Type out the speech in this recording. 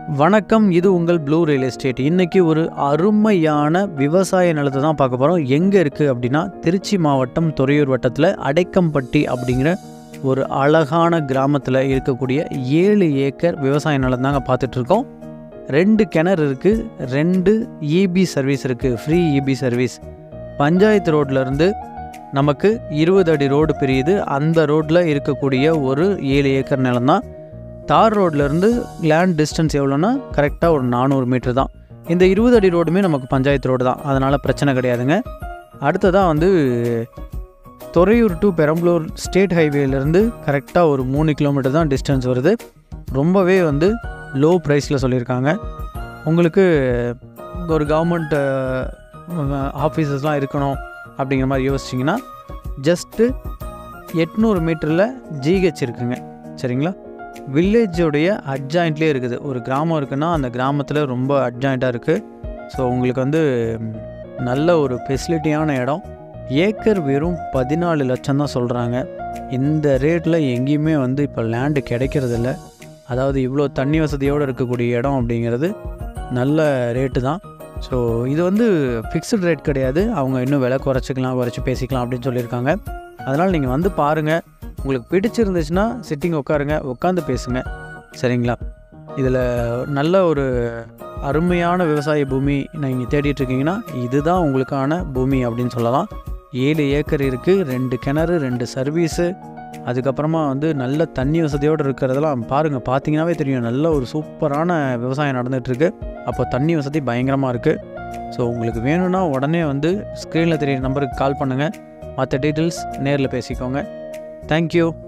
வணக்கம் இது உங்கள் ப்ளூ ரியல் எஸ்டேட் இன்றைக்கி ஒரு அருமையான விவசாய நிலத்தை தான் பார்க்க போகிறோம் எங்கே இருக்குது அப்படின்னா திருச்சி மாவட்டம் துறையூர் வட்டத்தில் அடைக்கம்பட்டி அப்படிங்கிற ஒரு அழகான கிராமத்தில் இருக்கக்கூடிய ஏழு ஏக்கர் விவசாய நிலம் தாங்க பார்த்துட்ருக்கோம் ரெண்டு கிணறு இருக்குது ரெண்டு இபி சர்வீஸ் இருக்குது ஃப்ரீ இபி சர்வீஸ் பஞ்சாயத்து ரோட்லேருந்து நமக்கு இருபது அடி ரோடு பிரியுது அந்த ரோட்டில் இருக்கக்கூடிய ஒரு ஏழு ஏக்கர் நிலம் தான் தார் ரோட்லேருந்து லேண்ட் டிஸ்டன்ஸ் எவ்வளோன்னா கரெக்டாக ஒரு நானூறு மீட்டர் தான் இந்த இருபது அடி ரோடுமே நமக்கு பஞ்சாயத்து ரோடு தான் அதனால் பிரச்சனை கிடையாதுங்க அடுத்ததாக வந்து துறையூர் டு பெரம்பலூர் ஸ்டேட் ஹைவேலேருந்து கரெக்டாக ஒரு மூணு கிலோமீட்டர் தான் டிஸ்டன்ஸ் வருது ரொம்பவே வந்து லோ ப்ரைஸில் சொல்லியிருக்காங்க உங்களுக்கு ஒரு கவர்மெண்ட் ஆஃபீஸஸ்லாம் இருக்கணும் அப்படிங்கிற மாதிரி யோசிச்சிங்கன்னா ஜஸ்ட்டு எட்நூறு மீட்டரில் ஜிஹெச் இருக்குங்க சரிங்களா வில்லேஜோடைய அட்ஜாயிண்ட்லேயே இருக்குது ஒரு கிராமம் இருக்குன்னா அந்த கிராமத்தில் ரொம்ப அட்ஜாயிண்ட்டாக இருக்குது ஸோ உங்களுக்கு வந்து ம், நல்ல ஒரு ஃபெசிலிட்டியான இடம் ஏக்கர் வெறும் பதினாலு லட்சம் தான் சொல்கிறாங்க இந்த ரேட்டில் எங்கேயுமே வந்து இப்போ லேண்டு கிடைக்கிறதில்ல அதாவது இவ்வளோ தண்ணி வசதியோடு இருக்கக்கூடிய இடம் அப்படிங்கிறது நல்ல ரேட்டு தான் ஸோ இது வந்து ஃபிக்ஸ்டு ரேட் கிடையாது அவங்க இன்னும் விலை குறைச்சிக்கலாம் குறைச்சி பேசிக்கலாம் அப்படின்னு சொல்லியிருக்காங்க அதனால் நீங்கள் வந்து பாருங்கள் உங்களுக்கு பிடிச்சிருந்துச்சுன்னா சிட்டிங் உட்காருங்க உட்காந்து பேசுங்க சரிங்களா இதில் நல்ல ஒரு அருமையான விவசாய பூமி நீங்கள் தேடிட்டு இருக்கீங்கன்னா இதுதான் உங்களுக்கான பூமி அப்படின்னு சொல்லலாம் ஏழு ஏக்கர் இருக்குது ரெண்டு கிணறு ரெண்டு சர்வீஸு அதுக்கப்புறமா வந்து நல்ல தண்ணி வசதியோடு இருக்கிறதெல்லாம் பாருங்கள் பார்த்தீங்கன்னாவே தெரியும் நல்ல ஒரு சூப்பரான விவசாயம் நடந்துகிட்ருக்கு அப்போ தண்ணி வசதி பயங்கரமாக இருக்குது ஸோ உங்களுக்கு வேணும்னா உடனே வந்து ஸ்க்ரீனில் தெரியிற நம்பருக்கு கால் பண்ணுங்கள் மற்ற டீட்டெயில்ஸ் நேரில் பேசிக்கோங்க தேங்க்யூ